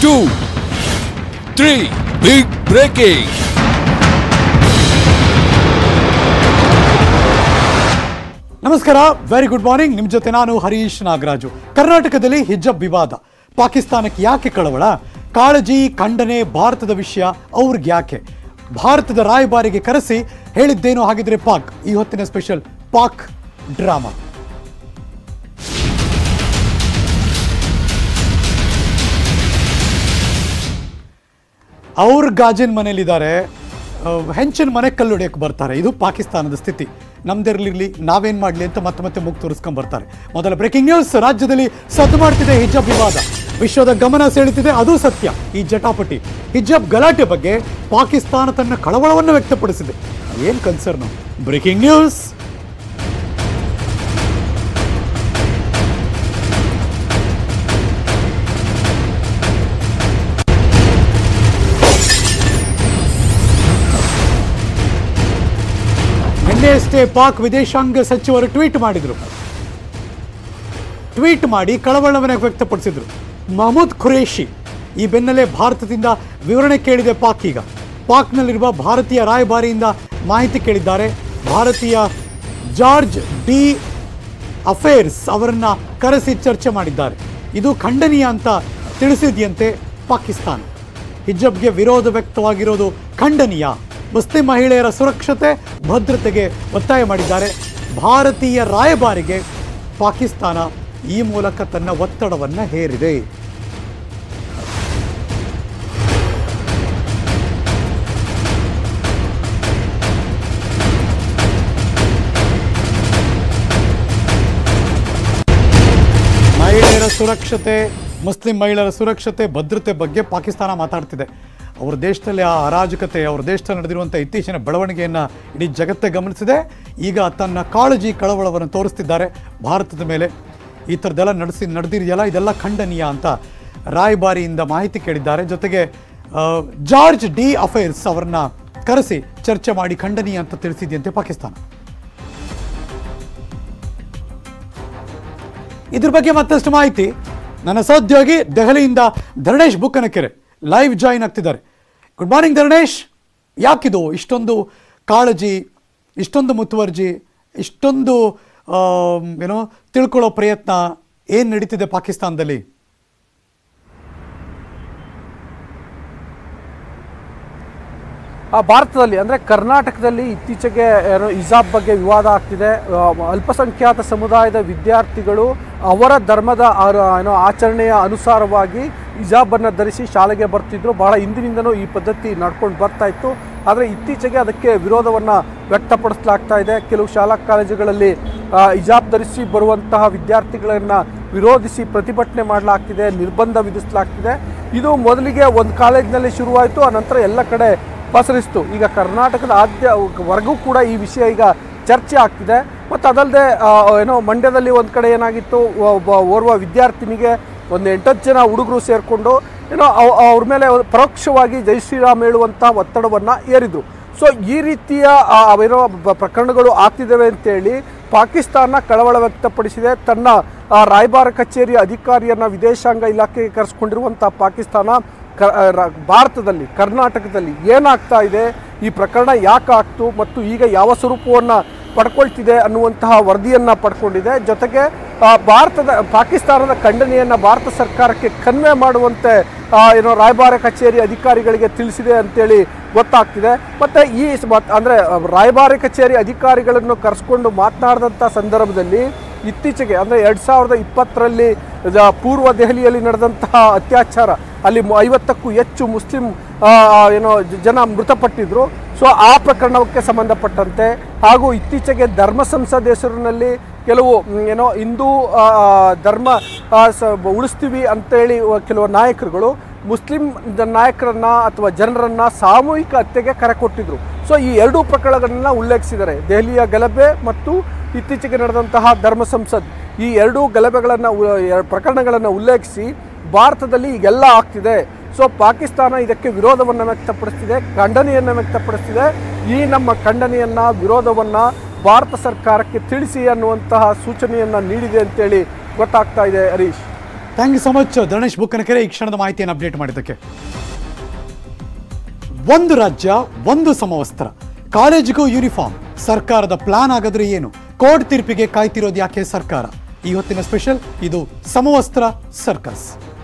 two, three. Big breaking. ನಮಸ್ಕಾರ very good morning ನಿಮ್ಮ ಜೊತೆ ನಾನು ಹರೀಶ್ ನಾಗರಾಜು ಕರ್ನಾಟಕದಲ್ಲಿ ಹಿಜಬ್ ವಿವಾದ ಪಾಕಿಸ್ತಾನಕ್ಕೆ ಯಾಕೆ ಕಳವಳ ಕಾಳಜಿ ಖಂಡನೆ ಭಾರತದ ವಿಷಯ ಅವ್ರಿಗೆ ಯಾಕೆ ಭಾರತದ ರಾಯಭಾರಿಗೆ ಕರೆಸಿ ಹೇಳಿದ್ದೇನು ಹಾಗಿದ್ರೆ ಪಾಕ್ ಈ ಹೊತ್ತಿನ ಸ್ಪೆಷಲ್ ಪಾಕ್ ಡ್ರಾಮಾ ಅವ್ರ ಗಾಜಿನ ಮನೇಲಿದ್ದಾರೆ ಹೆಂಚಿನ ಮನೆ ಕಲ್ಲೊಡೆಯಕ್ಕೆ ಬರ್ತಾರೆ ಇದು ಪಾಕಿಸ್ತಾನದ ಸ್ಥಿತಿ ನಮ್ದಿರ್ಲಿರ್ಲಿ ನಾವೇನ್ ಮಾಡಲಿ ಅಂತ ಮತ್ತೆ ಮತ್ತೆ ಮುಗ್ ತೋರಿಸ್ಕೊಂಡ್ ಬರ್ತಾರೆ ಮೊದಲ ಬ್ರೇಕಿಂಗ್ ನ್ಯೂಸ್ ರಾಜ್ಯದಲ್ಲಿ ಸದ್ದು ಮಾಡ್ತಿದೆ ಹಿಜಬ್ ವಿವಾದ ವಿಶ್ವದ ಗಮನ ಸೆಳೆತಿದೆ ಅದು ಸತ್ಯ ಈ ಜಟಾಪಟಿ ಹಿಜಬ್ ಗಲಾಟೆ ಬಗ್ಗೆ ಪಾಕಿಸ್ತಾನ ತನ್ನ ಕಳವಳವನ್ನು ವ್ಯಕ್ತಪಡಿಸಿದೆ ಏನ್ ಕನ್ಸರ್ನು ಬ್ರೇಕಿಂಗ್ ನ್ಯೂಸ್ ನಿನ್ನೆಯಷ್ಟೇ ಪಾಕ್ ವಿದೇಶಾಂಗ ಸಚಿವರು ಟ್ವೀಟ್ ಮಾಡಿದರು ಟ್ವೀಟ್ ಮಾಡಿ ಕಳವಳವನ್ನು ವ್ಯಕ್ತಪಡಿಸಿದರು ಮಹಮೂದ್ ಖುರೇಶಿ ಈ ಬೆನ್ನಲ್ಲೇ ಭಾರತದಿಂದ ವಿವರಣೆ ಕೇಳಿದೆ ಪಾಕ್ ಈಗ ಪಾಕ್ನಲ್ಲಿರುವ ಭಾರತೀಯ ರಾಯಭಾರಿಯಿಂದ ಮಾಹಿತಿ ಕೇಳಿದ್ದಾರೆ ಭಾರತೀಯ ಜಾರ್ಜ್ ಡಿ ಅಫೇರ್ಸ್ ಅವರನ್ನ ಕರೆಸಿ ಚರ್ಚೆ ಮಾಡಿದ್ದಾರೆ ಇದು ಖಂಡನೀಯ ಅಂತ ತಿಳಿಸಿದೆಯಂತೆ ಪಾಕಿಸ್ತಾನ ಹಿಜಬ್ಗೆ ವಿರೋಧ ವ್ಯಕ್ತವಾಗಿರೋದು ಖಂಡನೀಯ ಮುಸ್ಲಿಂ ಮಹಿಳೆಯರ ಸುರಕ್ಷತೆ ಭದ್ರತೆಗೆ ಒತ್ತಾಯ ಮಾಡಿದ್ದಾರೆ ಭಾರತೀಯ ರಾಯಭಾರಿಗೆ ಪಾಕಿಸ್ತಾನ ಈ ಮೂಲಕ ತನ್ನ ಒತ್ತಡವನ್ನು ಹೇರಿದೆ ಮಹಿಳೆಯರ ಸುರಕ್ಷತೆ ಮುಸ್ಲಿಂ ಮಹಿಳೆಯರ ಸುರಕ್ಷತೆ ಭದ್ರತೆ ಬಗ್ಗೆ ಪಾಕಿಸ್ತಾನ ಮಾತಾಡ್ತಿದೆ ಅವ್ರ ದೇಶದಲ್ಲಿ ಆ ಅರಾಜಕತೆ ಅವ್ರ ದೇಶದಲ್ಲಿ ನಡೆದಿರುವಂಥ ಇತ್ತೀಚಿನ ಬೆಳವಣಿಗೆಯನ್ನು ಇಡೀ ಜಗತ್ತೇ ಗಮನಿಸಿದೆ ಈಗ ತನ್ನ ಕಾಳಜಿ ಕಳವಳವನ್ನು ತೋರಿಸ್ತಿದ್ದಾರೆ ಭಾರತದ ಮೇಲೆ ಈ ಥರದ್ದೆಲ್ಲ ನಡೆಸಿ ನಡೆದಿದೆಯಲ್ಲ ಇದೆಲ್ಲ ಖಂಡನೀಯ ಅಂತ ರಾಯಭಾರಿಯಿಂದ ಮಾಹಿತಿ ಕೇಳಿದ್ದಾರೆ ಜೊತೆಗೆ ಆ, ಜಾರ್ಜ್ ಡಿ ಅಫೇರ್ಸ್ ಅವರನ್ನ ಕರೆಸಿ ಚರ್ಚೆ ಮಾಡಿ ಖಂಡನೀಯ ಅಂತ ತಿಳಿಸಿದೆಯಂತೆ ಪಾಕಿಸ್ತಾನ ಇದ್ರ ಬಗ್ಗೆ ಮತ್ತಷ್ಟು ಮಾಹಿತಿ ನನ್ನ ಸಹೋದ್ಯೋಗಿ ದೆಹಲಿಯಿಂದ ಧರಣೇಶ್ ಬುಕ್ಕನಕೆರೆ ಲೈವ್ ಜಾಯಿನ್ ಆಗ್ತಿದ್ದಾರೆ ಗುಡ್ ಮಾರ್ನಿಂಗ್ ಧರಣೇಶ್ ಯಾಕಿದು ಇಷ್ಟೊಂದು ಕಾಳಜಿ ಇಷ್ಟೊಂದು ಮುತುವರ್ಜಿ ಇಷ್ಟೊಂದು ಆಮ್, ಏನೋ ತಿಳ್ಕೊಳ್ಳೋ ಪ್ರಯತ್ನ ಏನು ನಡೀತಿದೆ ಪಾಕಿಸ್ತಾನದಲ್ಲಿ ಆ ಭಾರತದಲ್ಲಿ ಅಂದರೆ ಕರ್ನಾಟಕದಲ್ಲಿ ಇತ್ತೀಚೆಗೆ ಏನೋ ಹಿಜಾಬ್ ಬಗ್ಗೆ ವಿವಾದ ಆಗ್ತಿದೆ ಆ, ಅಲ್ಪಸಂಖ್ಯಾತ ಸಮುದಾಯದ ವಿದ್ಯಾರ್ಥಿಗಳು ಅವರ ಧರ್ಮದ ಆ- ಏನೋ ಆಚರಣೆಯ ಅನುಸಾರವಾಗಿ ಹಿಜಾಬನ್ನು ಧರಿಸಿ ಶಾಲೆಗೆ ಬರ್ತಿದ್ರು ಬಹಳ ಹಿಂದಿನಿಂದನೂ ಈ ಪದ್ಧತಿ ನಡ್ಕೊಂಡು ಬರ್ತಾ ಇತ್ತು ಆದರೆ ಇತ್ತೀಚೆಗೆ ಅದಕ್ಕೆ ವಿರೋಧವನ್ನು ವ್ಯಕ್ತಪಡಿಸಲಾಗ್ತಾ ಇದೆ ಕೆಲವು ಶಾಲಾ ಕಾಲೇಜುಗಳಲ್ಲಿ ಆ, ಹಿಜಾಬ್ ಧರಿಸಿ ಬರುವಂತಹ ವಿದ್ಯಾರ್ಥಿಗಳನ್ನು ವಿರೋಧಿಸಿ ಪ್ರತಿಭಟನೆ ಮಾಡಲಾಗ್ತಿದೆ ನಿರ್ಬಂಧ ವಿಧಿಸಲಾಗ್ತಿದೆ ಇದು ಮೊದಲಿಗೆ ಒಂದು ಕಾಲೇಜಿನಲ್ಲಿ ಶುರುವಾಯಿತು ಆನಂತರ ಎಲ್ಲ ಕಡೆ ಪಸರಿಸ್ತು ಈಗ ಕರ್ನಾಟಕದ ಆದ್ಯ ವರ್ಗೂ ಕೂಡ ಈ ವಿಷಯ ಈಗ ಚರ್ಚೆ ಆಗ್ತಿದೆ ಮತ್ತು ಅದಲ್ಲದೆ ಏನೋ ಮಂಡ್ಯದಲ್ಲಿ ಒಂದು ಕಡೆ ಏನಾಗಿತ್ತು ಒಬ್ಬ ಓರ್ವ ವಿದ್ಯಾರ್ಥಿನಿಗೆ ಒಂದು ಎಂಟತ್ತು ಜನ ಹುಡುಗರು ಸೇರಿಕೊಂಡು ಏನೋ ಅವ್- ಅವ್ರ ಮೇಲೆ ಪರೋಕ್ಷವಾಗಿ ಜೈ ಶ್ರೀರಾಮ್ ಹೇಳುವಂಥ ಒತ್ತಡವನ್ನು ಏರಿದ್ರು ಸೊ ಈ ರೀತಿಯ ಆ, ಏನೋ ಬ- ಪ್ರಕರಣಗಳು ಆಗ್ತಿದ್ದಾವೆ ಅಂತೇಳಿ ಪಾಕಿಸ್ತಾನ ಕಳವಳ ವ್ಯಕ್ತಪಡಿಸಿದೆ ತನ್ನ ಆ, ರಾಯಭಾರ ಕಚೇರಿಯ ಅಧಿಕಾರಿಯನ್ನ ವಿದೇಶಾಂಗ ಇಲಾಖೆಗೆ ಕರೆಸ್ಕೊಂಡಿರುವಂಥ ಪಾಕಿಸ್ತಾನ ಕ ರ- ಭಾರತದಲ್ಲಿ ಕರ್ನಾಟಕದಲ್ಲಿ ಏನಾಗ್ತಾ ಇದೆ ಈ ಪ್ರಕರಣ ಯಾಕೆ ಆಗ್ತು ಮತ್ತು ಈಗ ಯಾವ ಸ್ವರೂಪವನ್ನು ಪಡ್ಕೊಳ್ತಿದೆ ಅನ್ನುವಂತಹ ವರದಿಯನ್ನು ಪಡ್ಕೊಂಡಿದೆ ಜೊತೆಗೆ ಆ, ಭಾರತದ ಪಾಕಿಸ್ತಾನದ ಖಂಡನೆಯನ್ನು ಭಾರತ ಸರ್ಕಾರಕ್ಕೆ ಕನ್ವೆ ಮಾಡುವಂತೆ ಆ, ಏನೋ ರಾಯಭಾರ ಕಚೇರಿ ಅಧಿಕಾರಿಗಳಿಗೆ ತಿಳಿಸಿದೆ ಅಂತೇಳಿ ಗೊತ್ತಾಗ್ತಿದೆ ಮತ್ತು ಈ ಸ- ಮತ್- ಅಂದರೆ ಆ, ರಾಯಭಾರ ಕಚೇರಿ ಅಧಿಕಾರಿಗಳನ್ನು ಕರೆಸ್ಕೊಂಡು ಮಾತನಾಡಿದಂಥ ಸಂದರ್ಭದಲ್ಲಿ ಇತ್ತೀಚೆಗೆ ಅಂದರೆ ಎರಡು ಸಾವಿರದ ಇಪ್ಪತ್ತರಲ್ಲಿ ದ- ಪೂರ್ವ ದೆಹಲಿಯಲ್ಲಿ ನಡೆದಂತಹ ಅತ್ಯಾಚಾರ ಅಲ್ಲಿ ಮು- ಐವತ್ತಕ್ಕೂ ಹೆಚ್ಚು ಮುಸ್ಲಿಂ ಆ, ಏನೋ ಜ- ಜನ ಮೃತಪಟ್ಟಿದ್ರು ಸೊ ಆ ಪ್ರಕರಣಕ್ಕೆ ಸಂಬಂಧಪಟ್ಟಂತೆ ಹಾಗೂ ಇತ್ತೀಚೆಗೆ ಧರ್ಮ ಸಂಸದ್ ಹೆಸರಿನಲ್ಲಿ ಕೆಲವು ಮ್, ಏನೋ ಹಿಂದೂ ಆ, ಧರ್ಮ ಆ, ಸ ಉಳಿಸ್ತೀವಿ ಅಂತೇಳಿ ವ- ಕೆಲವು ನಾಯಕರುಗಳು ಮುಸ್ಲಿಂ ಜ- ನಾಯಕರನ್ನ ಅಥವಾ ಜನರನ್ನ ಸಾಮೂಹಿಕ ಹತ್ಯೆಗೆ ಕರೆ ಕೊಟ್ಟಿದ್ರು ಸೊ ಈ ಎರಡೂ ಪ್ರಕರಣಗಳನ್ನ ಉಲ್ಲೇಖಿಸಿದ್ದಾರೆ ದೆಹಲಿಯ ಗಲಭೆ ಮತ್ತು ಇತ್ತೀಚೆಗೆ ನಡೆದಂತಹ ಧರ್ಮ ಸಂಸದ್ ಈ ಎರಡೂ ಗಲಭೆಗಳನ್ನು ಪ್ರಕರಣಗಳನ್ನು ಉಲ್ಲೇಖಿಸಿ ಭಾರತದಲ್ಲಿ ಈಗೆಲ್ಲ ಆಗ್ತಿದೆ ಸೊ ಪಾಕಿಸ್ತಾನ ಇದಕ್ಕೆ ವಿರೋಧವನ್ನು ವ್ಯಕ್ತಪಡಿಸ್ತಿದೆ ಖಂಡನೆಯನ್ನು ವ್ಯಕ್ತಪಡಿಸ್ತಿದೆ ಈ ನಮ್ಮ ಖಂಡನೆಯನ್ನ ವಿರೋಧವನ್ನ ಭಾರತ ಸರ್ಕಾರಕ್ಕೆ ತಿಳಿಸಿ ಅನ್ನುವಂತಹ ಸೂಚನೆಯನ್ನ ನೀಡಿದೆ ಅಂತೇಳಿ ಗೊತ್ತಾಗ್ತಾ ಇದೆ Harish thank you so much Dharanesh Bukkanakere ಈ ಕ್ಷಣದ ಮಾಹಿತಿಯನ್ನು ಅಪ್ಡೇಟ್ ಮಾಡಿದ್ದಕ್ಕೆ ಒಂದು ರಾಜ್ಯ ಒಂದು ಸಮವಸ್ತ್ರ ಕಾಲೇಜಿಗೂ ಯೂನಿಫಾರ್ಮ್ ಸರ್ಕಾರದ ಪ್ಲಾನ್ ಆಗಿದ್ರೆ ಏನು ಕೋರ್ಟ್ ತೀರ್ಪಿಗೆ ಕಾಯ್ತಿರೋದು ಯಾಕೆ ಸರ್ಕಾರ ಈ ಹೊತ್ತಿನ ಸ್ಪೆಷಲ್ ಇದು ಸಮವಸ್ತ್ರ ಸರ್ಕಸ್